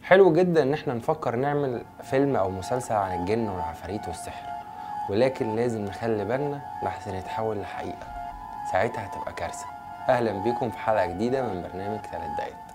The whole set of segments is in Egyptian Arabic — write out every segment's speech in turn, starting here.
حلو جدا ان احنا نفكر نعمل فيلم او مسلسل عن الجن والعفاريت والسحر ولكن لازم نخلي بالنا لحسن يتحول لحقيقة ساعتها هتبقى كارثة اهلا بيكم في حلقة جديدة من برنامج ثلاث دقايق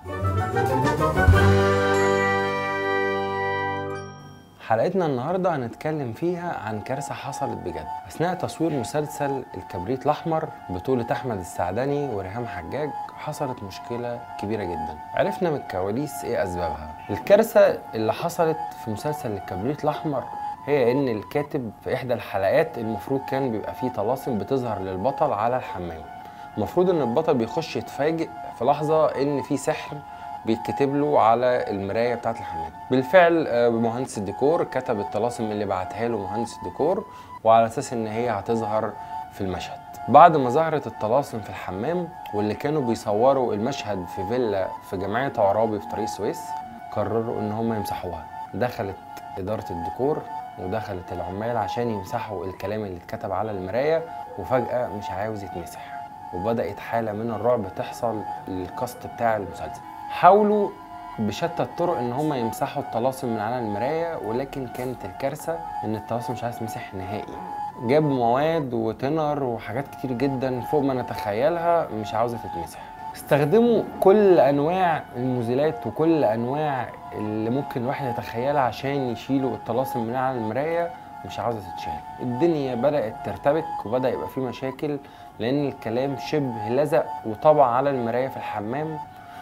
حلقتنا النهاردة هنتكلم فيها عن كارثة حصلت بجد أثناء تصوير مسلسل الكبريت الأحمر بطولة أحمد السعدني وريهام حجاج حصلت مشكلة كبيرة جدا عرفنا من الكواليس إيه أسبابها الكارثة اللي حصلت في مسلسل الكبريت الأحمر هي إن الكاتب في إحدى الحلقات المفروض كان بيبقى فيه طلاسم بتظهر للبطل على الحمام المفروض إن البطل بيخش يتفاجئ في لحظة إن في سحر بيتكتب له على المرايه بتاعه الحمام بالفعل آه، مهندس الديكور كتب الطلاسم اللي بعتها له مهندس الديكور وعلى اساس ان هي هتظهر في المشهد بعد ما ظهرت الطلاسم في الحمام واللي كانوا بيصوروا المشهد في فيلا في جمعيه عرابي في طريق السويس قرروا ان هم يمسحوها دخلت اداره الديكور ودخلت العمال عشان يمسحوا الكلام اللي اتكتب على المرايه وفجاه مش عاوز يتمسح وبدات حاله من الرعب تحصل للكاست بتاع المسلسل حاولوا بشتى الطرق ان هم يمسحوا الطلاسم من على المرايه ولكن كانت الكارثه ان الطلاسم مش عايز تمسح نهائي جابوا مواد وتنر وحاجات كتير جدا فوق ما نتخيلها مش عاوزه تتمسح استخدموا كل انواع المزيلات وكل انواع اللي ممكن الواحد يتخيلها عشان يشيلوا الطلاسم من على المرايه مش عاوزه تتشال الدنيا بدات ترتبك وبدا يبقى في مشاكل لان الكلام شبه لزق وطبع على المرايه في الحمام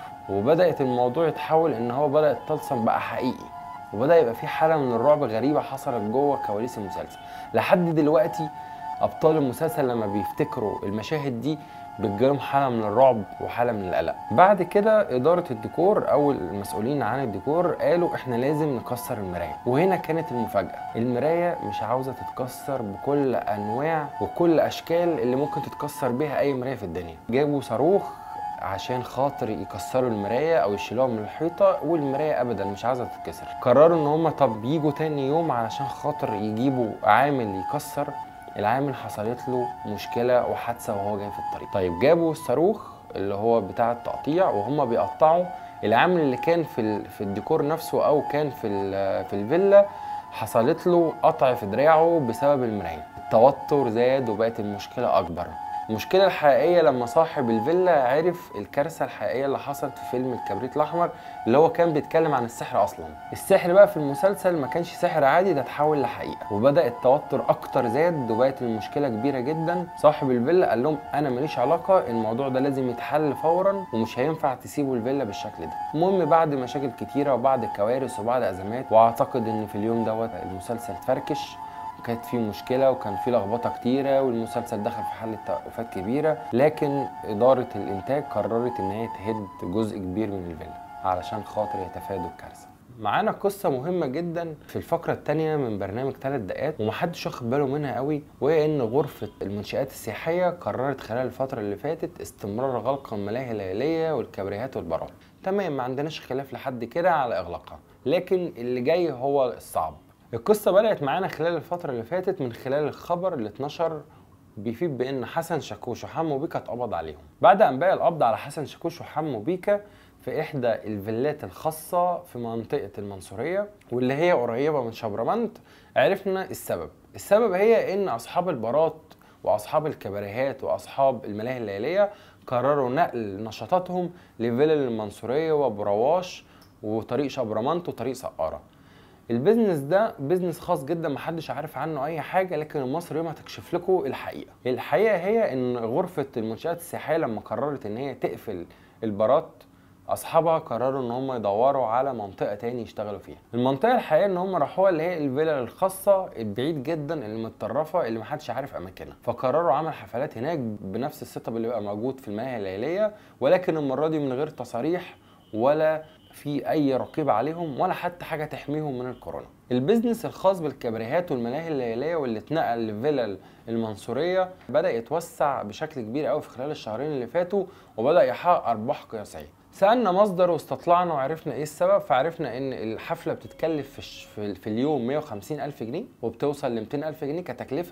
وبدات الموضوع يتحول ان هو بدا الطلسم بقى حقيقي وبدا يبقى في حاله من الرعب غريبه حصلت جوه كواليس المسلسل لحد دلوقتي ابطال المسلسل لما بيفتكروا المشاهد دي بتجيلهم حاله من الرعب وحاله من القلق بعد كده اداره الديكور او المسؤولين عن الديكور قالوا احنا لازم نكسر المرايه وهنا كانت المفاجاه المرايه مش عاوزه تتكسر بكل انواع وكل اشكال اللي ممكن تتكسر بيها اي مرايه في الدنيا جابوا صاروخ عشان خاطر يكسروا المرايه او يشيلوها من الحيطه والمرايه ابدا مش عايزه تتكسر قرروا ان هم طب يجوا تاني يوم علشان خاطر يجيبوا عامل يكسر العامل حصلت له مشكله وحادثه وهو جاي في الطريق طيب جابوا الصاروخ اللي هو بتاع التقطيع وهم بيقطعوا العامل اللي كان في ال- في الديكور نفسه او كان في ال- في الفيلا حصلت له قطع في دراعه بسبب المرايه التوتر زاد وبقت المشكله اكبر المشكلة الحقيقية لما صاحب الفيلا عرف الكارثة الحقيقية اللي حصلت في فيلم الكبريت الأحمر اللي هو كان بيتكلم عن السحر أصلا السحر بقى في المسلسل ما كانش سحر عادي ده اتحول لحقيقة وبدأ التوتر أكتر زاد وبقت المشكلة كبيرة جدا صاحب الفيلا قال لهم أنا ماليش علاقة الموضوع ده لازم يتحل فورا ومش هينفع تسيبوا الفيلا بالشكل ده المهم بعد مشاكل كتيرة وبعد كوارث وبعد أزمات وأعتقد إن في اليوم دوت المسلسل اتفركش وكانت في مشكلة وكان في لخبطة كتيرة والمسلسل دخل في حالة توقفات كبيرة لكن إدارة الإنتاج قررت إن هي تهد جزء كبير من الفيلا علشان خاطر يتفادوا الكارثة معانا قصة مهمة جدا في الفقرة الثانية من برنامج ثلاث دقات ومحدش واخد باله منها قوي وهي إن غرفة المنشآت السياحية قررت خلال الفترة اللي فاتت استمرار غلق الملاهي الليلية والكابريهات والبارات تمام ما عندناش خلاف لحد كده على إغلاقها لكن اللي جاي هو الصعب القصة بدأت معانا خلال الفترة اللي فاتت من خلال الخبر اللي اتنشر بيفيد بأن حسن شاكوش وحمو بيكا اتقبض عليهم. بعد أنباء القبض على حسن شاكوش وحمو بيكا في إحدى الفيلات الخاصة في منطقة المنصورية واللي هي قريبة من شبرمنت عرفنا السبب. السبب هي إن أصحاب البارات وأصحاب الكباريهات وأصحاب الملاهي الليلية قرروا نقل نشاطاتهم لفيلا المنصورية وبرواش وطريق شبرمنت وطريق سقارة. البيزنس ده بيزنس خاص جدا محدش عارف عنه اي حاجه لكن المصري يوم هتكشف لكم الحقيقه الحقيقه هي ان غرفه المنشات السياحيه لما قررت ان هي تقفل البارات اصحابها قرروا ان هم يدوروا على منطقه تاني يشتغلوا فيها المنطقه الحقيقيه ان هم راحوها اللي هي الفيلا الخاصه البعيد جدا اللي متطرفه اللي محدش عارف اماكنها فقرروا عمل حفلات هناك بنفس السيت اللي بيبقى موجود في الملاهي الليليه ولكن المره دي من غير تصاريح ولا في اي رقيب عليهم ولا حتى حاجه تحميهم من الكورونا البيزنس الخاص بالكباريهات والملاهي الليليه واللي اتنقل لفيلا المنصوريه بدا يتوسع بشكل كبير قوي في خلال الشهرين اللي فاتوا وبدا يحقق ارباح قياسيه سالنا مصدر واستطلعنا وعرفنا ايه السبب فعرفنا ان الحفله بتتكلف في, الش- في, في اليوم 150 الف جنيه وبتوصل ل 200 الف جنيه كتكلفه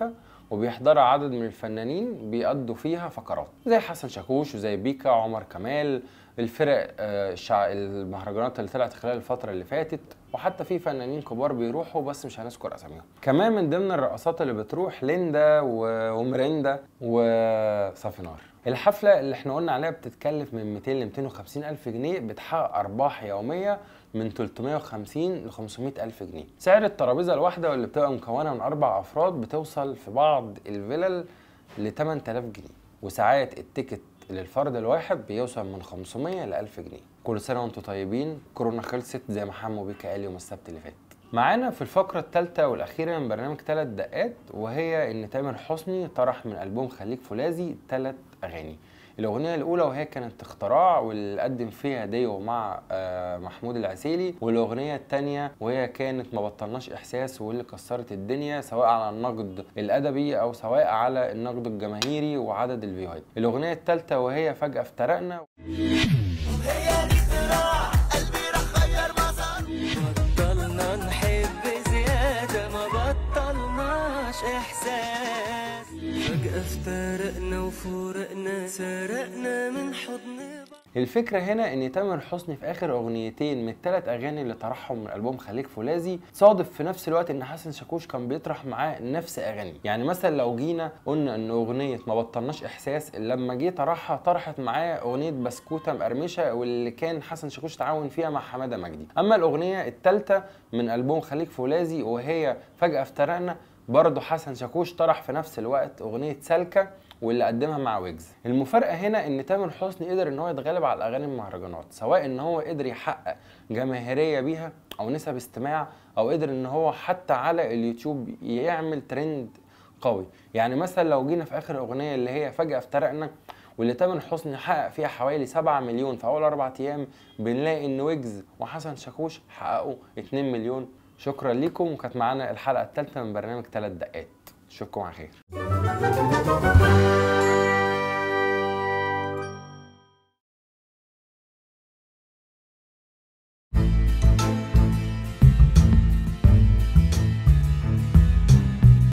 وبيحضرها عدد من الفنانين بيأدوا فيها فقرات زي حسن شاكوش وزي بيكا عمر كمال الفرق آه، الشع... المهرجانات اللي طلعت خلال الفترة اللي فاتت وحتى في فنانين كبار بيروحوا بس مش هنذكر اساميهم كمان من ضمن الرقصات اللي بتروح ليندا و... ومريندا وصافينار الحفلة اللي احنا قلنا عليها بتتكلف من 200 ل 250 ألف جنيه بتحقق أرباح يومية من 350 ل 500 ألف جنيه سعر الترابيزة الواحدة واللي بتبقى مكونة من أربع أفراد بتوصل في بعض الفلل ل 8000 جنيه وساعات التيكت للفرد الواحد بيوصل من 500 ل 1000 جنيه كل سنة وانتم طيبين كورونا خلصت زي ما حمو بيكا قال يوم السبت اللي فات معانا في الفقرة الثالثة والأخيرة من برنامج ثلاث دقات وهي إن تامر حسني طرح من ألبوم خليك فولاذي ثلاث أغاني الأغنية الأولى وهي كانت اختراع واللي قدم فيها ديو مع آه، محمود العسيلي والأغنية التانية وهي كانت ما بطلناش إحساس واللي كسرت الدنيا سواء على النقد الأدبي أو سواء على النقد الجماهيري وعدد الفيوهات الأغنية التالتة وهي فجأة افترقنا بطلنا نحب زيادة ما بطلناش إحساس فجأة افترقنا وفورقنا سرقنا من حضن بعض الفكرة هنا ان تامر حسني في اخر اغنيتين من الثلاث اغاني اللي طرحهم من البوم خليك فولاذي صادف في نفس الوقت ان حسن شاكوش كان بيطرح معاه نفس اغاني يعني مثلا لو جينا قلنا ان اغنية ما بطلناش احساس لما جه طرحها طرحت معاه اغنية بسكوتة مقرمشة واللي كان حسن شاكوش تعاون فيها مع حمادة مجدي اما الاغنية الثالثة من البوم خليك فولاذي وهي فجأة افترقنا برضه حسن شاكوش طرح في نفس الوقت اغنية سالكة واللي قدمها مع ويجز المفارقه هنا ان تامر حسني قدر ان هو يتغلب على الاغاني المهرجانات سواء ان هو قدر يحقق جماهيريه بيها او نسب استماع او قدر ان هو حتى على اليوتيوب يعمل ترند قوي يعني مثلا لو جينا في اخر اغنيه اللي هي فجاه افترقنا واللي تامر حسني حقق فيها حوالي 7 مليون في اول اربع ايام بنلاقي ان ويجز وحسن شاكوش حققوا 2 مليون شكرا ليكم وكانت معانا الحلقه الثالثه من برنامج 3 دقات اشوفكم على خير